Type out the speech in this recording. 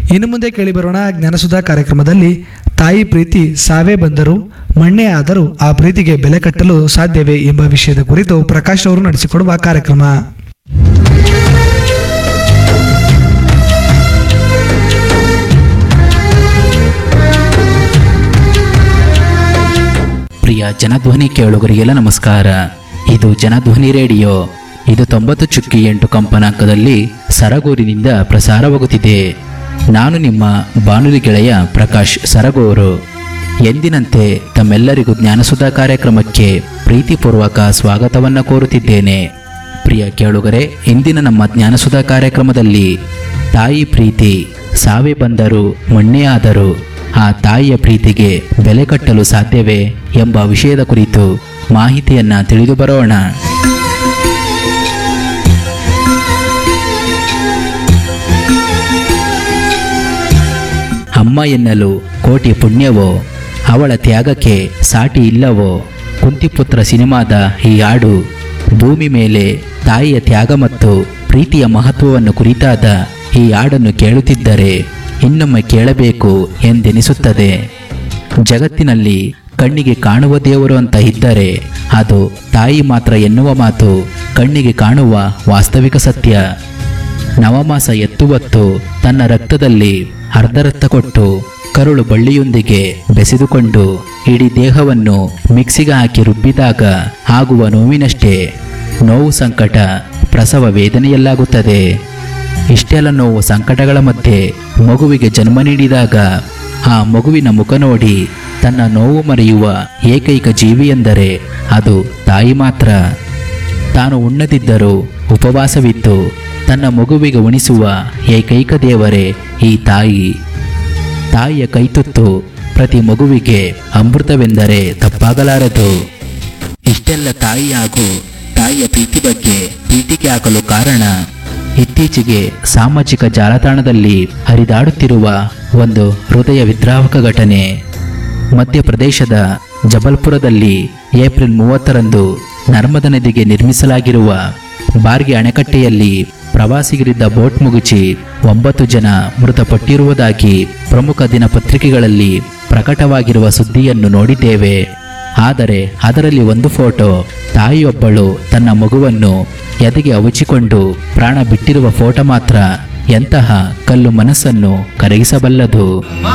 ಇನ್ನು ಮುಂದೆ ಕೇಳಿಬರೋಣ ಜ್ಞಾನಸುಧಾ ಕಾರ್ಯಕ್ರಮದಲ್ಲಿ ತಾಯಿ ಪ್ರೀತಿ ಸಾವೇ ಬಂದರೂ ಮಣ್ಣೇ ಆದರೂ ಆ ಪ್ರೀತಿಗೆ ಬೆಲೆ ಕಟ್ಟಲು ಸಾಧ್ಯವೇ ಎಂಬ ವಿಷಯದ ಕುರಿತು ಪ್ರಕಾಶ್ ಅವರು ನಡೆಸಿಕೊಡುವ ಕಾರ್ಯಕ್ರಮ ಪ್ರಿಯ ಜನಧ್ವನಿ ಕೇಳುಗರಿಗೆಲ್ಲ ನಮಸ್ಕಾರ ಇದು ಜನಧ್ವನಿ ರೇಡಿಯೋ ಇದು ತೊಂಬತ್ತು ಚುಕ್ಕಿ ಎಂಟು ಕಂಪನಾಂಕದಲ್ಲಿ ಸರಗೂರಿನಿಂದ ಪ್ರಸಾರವಾಗುತ್ತಿದೆ ನಾನು ನಿಮ್ಮ ಬಾನುಲಿ ಗೆಳೆಯ ಪ್ರಕಾಶ್ ಸರಗೂರು ಎಂದಿನಂತೆ ತಮ್ಮೆಲ್ಲರಿಗೂ ಜ್ಞಾನಸುಧಾ ಕಾರ್ಯಕ್ರಮಕ್ಕೆ ಪ್ರೀತಿಪೂರ್ವಕ ಸ್ವಾಗತವನ್ನು ಕೋರುತ್ತಿದ್ದೇನೆ ಪ್ರಿಯ ಕೇಳುಗರೆ ಇಂದಿನ ನಮ್ಮ ಜ್ಞಾನಸುಧಾ ಕಾರ್ಯಕ್ರಮದಲ್ಲಿ ತಾಯಿ ಪ್ರೀತಿ ಸಾವೇ ಬಂದರೂ ಮಣ್ಣೇ ಆದರೂ ಆ ತಾಯಿಯ ಪ್ರೀತಿಗೆ ಬೆಲೆ ಕಟ್ಟಲು ಸಾಧ್ಯವೇ ಎಂಬ ವಿಷಯದ ಕುರಿತು ಮಾಹಿತಿಯನ್ನ ತಿಳಿದು ಬರೋಣ ಅಮ್ಮ ಎನ್ನಲು ಕೋಟಿ ಪುಣ್ಯವೋ ಅವಳ ತ್ಯಾಗಕ್ಕೆ ಸಾಟಿ ಇಲ್ಲವೋ ಕುಂತಿಪುತ್ರ ಸಿನಿಮಾದ ಈ ಹಾಡು ಭೂಮಿ ಮೇಲೆ ತಾಯಿಯ ತ್ಯಾಗ ಮತ್ತು ಪ್ರೀತಿಯ ಮಹತ್ವವನ್ನು ಕುರಿತಾದ ಈ ಹಾಡನ್ನು ಕೇಳುತ್ತಿದ್ದರೆ ಇನ್ನೊಮ್ಮೆ ಕೇಳಬೇಕು ಎಂದೆನಿಸುತ್ತದೆ ಜಗತ್ತಿನಲ್ಲಿ ಕಣ್ಣಿಗೆ ಕಾಣುವ ದೇವರು ಅಂತ ಇದ್ದರೆ ಅದು ತಾಯಿ ಮಾತ್ರ ಎನ್ನುವ ಮಾತು ಕಣ್ಣಿಗೆ ಕಾಣುವ ವಾಸ್ತವಿಕ ಸತ್ಯ ನವಮಾಸ ಎತ್ತುವತ್ತು ತನ್ನ ರಕ್ತದಲ್ಲಿ ಅರ್ಧ ರಕ್ತ ಕೊಟ್ಟು ಕರುಳು ಬಳ್ಳಿಯೊಂದಿಗೆ ಬೆಸೆದುಕೊಂಡು ಇಡೀ ದೇಹವನ್ನು ಮಿಕ್ಸಿಗೆ ಹಾಕಿ ರುಬ್ಬಿದಾಗ ಆಗುವ ನೋವಿನಷ್ಟೇ ನೋವು ಸಂಕಟ ಪ್ರಸವ ವೇದನೆಯಲ್ಲಾಗುತ್ತದೆ ಇಷ್ಟೆಲ್ಲ ನೋವು ಸಂಕಟಗಳ ಮಧ್ಯೆ ಮಗುವಿಗೆ ಜನ್ಮ ನೀಡಿದಾಗ ಆ ಮಗುವಿನ ಮುಖ ನೋಡಿ ತನ್ನ ನೋವು ಮರೆಯುವ ಏಕೈಕ ಜೀವಿ ಎಂದರೆ ಅದು ತಾಯಿ ಮಾತ್ರ ತಾನು ಉಣ್ಣದಿದ್ದರೂ ಉಪವಾಸವಿದ್ದು ತನ್ನ ಮಗುವಿಗೆ ಉಣಿಸುವ ಏಕೈಕ ದೇವರೇ ಈ ತಾಯಿ ತಾಯಿಯ ಕೈತುತ್ತು ಪ್ರತಿ ಮಗುವಿಗೆ ಅಮೃತವೆಂದರೆ ತಪ್ಪಾಗಲಾರದು ಇಷ್ಟೆಲ್ಲ ತಾಯಿ ಹಾಗೂ ತಾಯಿಯ ಪ್ರೀತಿ ಬಗ್ಗೆ ಪೀಠಿಕೆ ಹಾಕಲು ಕಾರಣ ಇತ್ತೀಚೆಗೆ ಸಾಮಾಜಿಕ ಜಾಲತಾಣದಲ್ಲಿ ಹರಿದಾಡುತ್ತಿರುವ ಒಂದು ಹೃದಯ ವಿದ್ರಾವಕ ಘಟನೆ ಮಧ್ಯಪ್ರದೇಶದ ಜಬಲ್ಪುರದಲ್ಲಿ ಏಪ್ರಿಲ್ ಮೂವತ್ತರಂದು ನರ್ಮದಾ ನದಿಗೆ ನಿರ್ಮಿಸಲಾಗಿರುವ ಬಾರ್ಗೆ ಅಣೆಕಟ್ಟೆಯಲ್ಲಿ ಪ್ರವಾಸಿಗರಿದ್ದ ಬೋಟ್ ಮುಗಿಸಿ ಒಂಬತ್ತು ಜನ ಮೃತಪಟ್ಟಿರುವುದಾಗಿ ಪ್ರಮುಖ ದಿನಪತ್ರಿಕೆಗಳಲ್ಲಿ ಪ್ರಕಟವಾಗಿರುವ ಸುದ್ದಿಯನ್ನು ನೋಡಿದ್ದೇವೆ ಆದರೆ ಅದರಲ್ಲಿ ಒಂದು ಫೋಟೋ ತಾಯಿಯೊಬ್ಬಳು ತನ್ನ ಮಗುವನ್ನು ಎದೆಗೆ ಅವಚಿಕೊಂಡು ಪ್ರಾಣ ಬಿಟ್ಟಿರುವ ಫೋಟೋ ಮಾತ್ರ ಎಂತಹ ಕಲ್ಲು ಮನಸ್ಸನ್ನು ಕರಗಿಸಬಲ್ಲದು